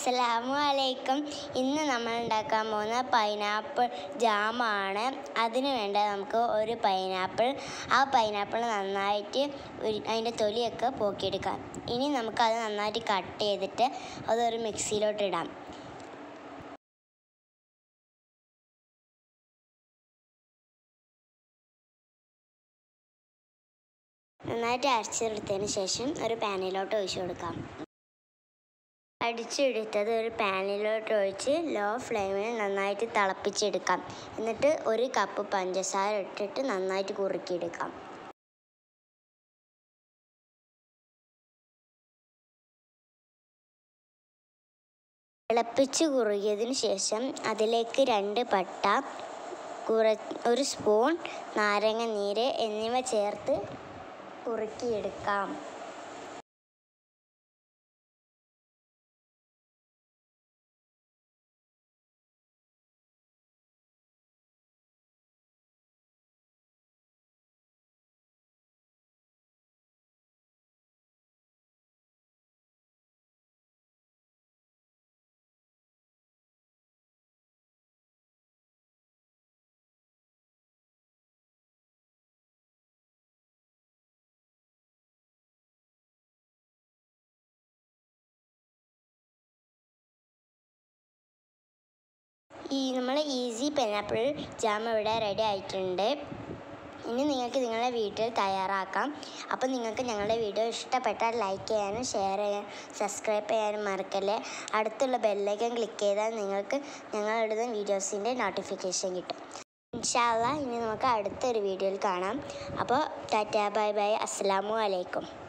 അസ്സലാമു അലൈക്കും ഇന്ന് നമ്മൾ ഉണ്ടാക്കാൻ പോകുന്ന പൈനാപ്പിൾ ജാമാണ് അതിന് വേണ്ട നമുക്ക് ഒരു പൈനാപ്പിൾ ആ പൈനാപ്പിൾ നന്നായിട്ട് ഉരി- അതിൻ്റെ തൊലിയൊക്കെ പോക്കിയെടുക്കാം ഇനി നമുക്കത് നന്നായിട്ട് കട്ട് ചെയ്തിട്ട് അതൊരു മിക്സിയിലോട്ട് ഇടാം നന്നായിട്ട് അരച്ചെടുത്തതിന് ശേഷം ഒരു പാനിലോട്ട് ഒഴിച്ചു കൊടുക്കാം അടിച്ചെടുത്തത് ഒരു പാനിലോട്ട് ഒഴിച്ച് ലോ ഫ്ലെയിമിൽ നന്നായിട്ട് തിളപ്പിച്ചെടുക്കാം എന്നിട്ട് ഒരു കപ്പ് പഞ്ചസാര ഇട്ടിട്ട് നന്നായിട്ട് കുറുക്കിയെടുക്കാം തിളപ്പിച്ച് കുറുകിയതിന് ശേഷം അതിലേക്ക് രണ്ട് പട്ട കുറ ഒരു സ്പൂൺ നാരങ്ങ നീര് എന്നിവ ചേർത്ത് കുറുക്കിയെടുക്കാം ഈ നമ്മൾ ഈസി പൈനാപ്പിൾ ജാം ഇവിടെ റെഡി ആയിട്ടുണ്ട് ഇനി നിങ്ങൾക്ക് നിങ്ങളുടെ വീട്ടിൽ തയ്യാറാക്കാം അപ്പോൾ നിങ്ങൾക്ക് ഞങ്ങളുടെ വീഡിയോ ഇഷ്ടപ്പെട്ടാൽ ലൈക്ക് ചെയ്യാനും ഷെയർ ചെയ്യാനും സബ്സ്ക്രൈബ് ചെയ്യാനും മറക്കല്ലേ അടുത്തുള്ള ബെല്ലൈക്കൻ ക്ലിക്ക് ചെയ്താൽ നിങ്ങൾക്ക് ഞങ്ങളിടുന്ന വീഡിയോസിൻ്റെ നോട്ടിഫിക്കേഷൻ കിട്ടും ഇൻഷാല്ല ഇനി നമുക്ക് അടുത്തൊരു വീഡിയോയിൽ കാണാം അപ്പോൾ ടാറ്റാ ബൈ ബൈ അസ്സാമു അലൈക്കും